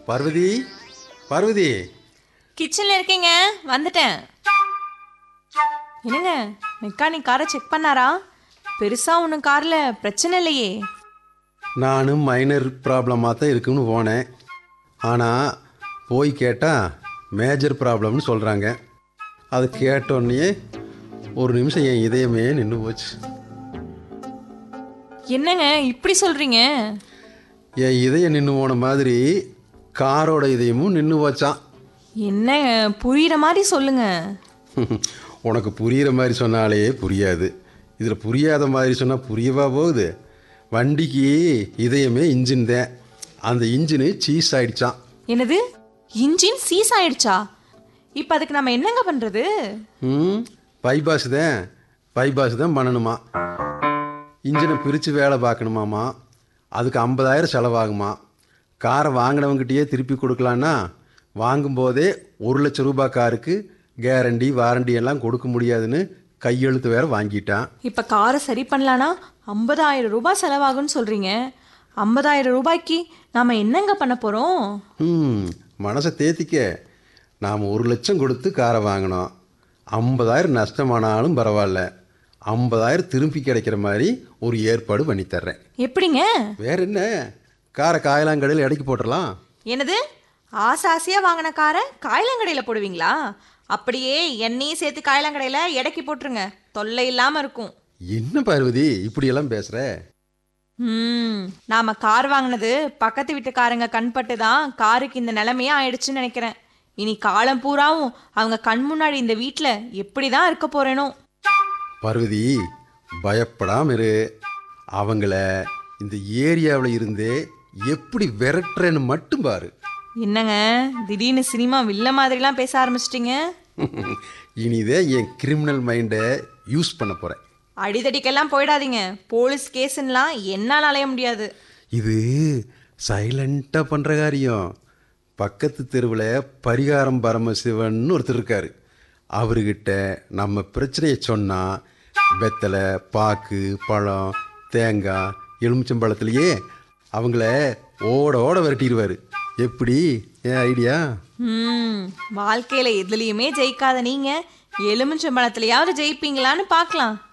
பார்வதி பார்வதி கிச்சன்ல இருக்கீங்க வந்துட்டேன் என்னங்க மெக்கானிக் காரை செக் பண்ணாரா பெருசா ஒன்றும் கார்ல பிரச்சனை இல்லையே நானும் மைனர் ப்ராப்ளமாக தான் இருக்குன்னு போனேன் ஆனால் போய் கேட்டால் மேஜர் ப்ராப்ளம்னு சொல்கிறாங்க அது கேட்டோடனே ஒரு நிமிஷம் என் இதயமே நின்று போச்சு என்னங்க இப்படி சொல்றீங்க என் இதயம் நின்று போன மாதிரி காரோட இதயமும் நின்று போச்சான் என்னங்க புரியுற மாதிரி சொல்லுங்க உனக்கு புரிகிற மாதிரி சொன்னாலே புரியாது இதில் புரியாத மாதிரி சொன்னால் புரியவா போகுது வண்டிக்கு இதயமே இன்ஜின் தான் அந்த இன்ஜினு சீஸ் ஆயிடுச்சான் என்னது இன்ஜின் சீஸ் ஆயிடுச்சா இப்போ அதுக்கு நம்ம என்னங்க பண்றது ம் பைபாஸ் தான் பைபாஸ் தான் பண்ணணுமா இன்ஜினை பிரித்து வேலை பார்க்கணுமாமா அதுக்கு ஐம்பதாயிரம் செலவாகுமா காரை வாங்கினவங்ககிட்டயே திருப்பி கொடுக்கலான்னா வாங்கும்போதே ஒரு லட்சம் ரூபாய் காருக்கு கேரண்டி வாரண்டி எல்லாம் கொடுக்க முடியாதுன்னு கையெழுத்து வேற வாங்கிட்டான் இப்போ காரை சரி பண்ணலான்னா ஐம்பதாயிரம் ரூபாய் செலவாகும்னு சொல்றீங்க ஐம்பதாயிரம் ரூபாய்க்கு நாம என்னங்க பண்ண போறோம் ம் மனசை தேத்திக்க நாம் ஒரு லட்சம் கொடுத்து காரை வாங்கினோம் ஐம்பதாயிரம் நஷ்டமானாலும் பரவாயில்ல ஐம்பதாயிரம் திருப்பி கிடைக்கிற மாதிரி ஒரு ஏற்பாடு பண்ணி தர்றேன் எப்படிங்க வேற என்ன காரை காயலாங்கடையில் இடைக்கு போட்டுடலாம் என்னது ஆசை ஆசையா வாங்கின காரை காயலங்கடையில போடுவீங்களா அப்படியே எண்ணெயும் சேர்த்து காயலங்கடையில எடைக்கு போட்டுருங்க தொல்லை இல்லாம இருக்கும் என்ன பார்வதி இப்படியெல்லாம் பேசுகிற ம் நாம கார் வாங்கினது பக்கத்து வீட்டுக்காரங்க கண்பட்டு தான் காருக்கு இந்த நிலைமையே ஆயிடுச்சுன்னு நினைக்கிறேன் இனி காலம் பூராவும் அவங்க கண் முன்னாடி இந்த வீட்டில் எப்படி தான் இருக்க போறேனோ பார்வதி பயப்படாம இரு அவங்கள இந்த ஏரியாவில் இருந்தே எப்படி விரட்டுறேன்னு மட்டும் பாரு என்னங்க திடீர்னு சினிமா வில்ல மாதிரிலாம் பேச ஆரம்பிச்சிட்டிங்க இனிதே என் கிரிமினல் மைண்டை யூஸ் பண்ண போகிறேன் அடிதடிக்கெல்லாம் போயிடாதீங்க போலீஸ் கேஸுன்னெலாம் என்னால் அலைய முடியாது இது சைலண்ட்டாக பண்ணுற காரியம் பக்கத்து தெருவில் பரிகாரம் பரமசிவன் ஒருத்தர் இருக்காரு அவர்கிட்ட நம்ம பிரச்சனையை சொன்னால் வெத்தலை பாக்கு பழம் தேங்காய் எலுமிச்சம்பழத்துலையே அவங்கள ஓட ஓட விரட்டிடுவார் எப்படி ஏன் ஐடியா ம் வாழ்க்கையில் எதுலேயுமே ஜெயிக்காத நீங்கள் எலுமிச்சம்பழத்துலையாவது ஜெயிப்பீங்களான்னு பார்க்கலாம்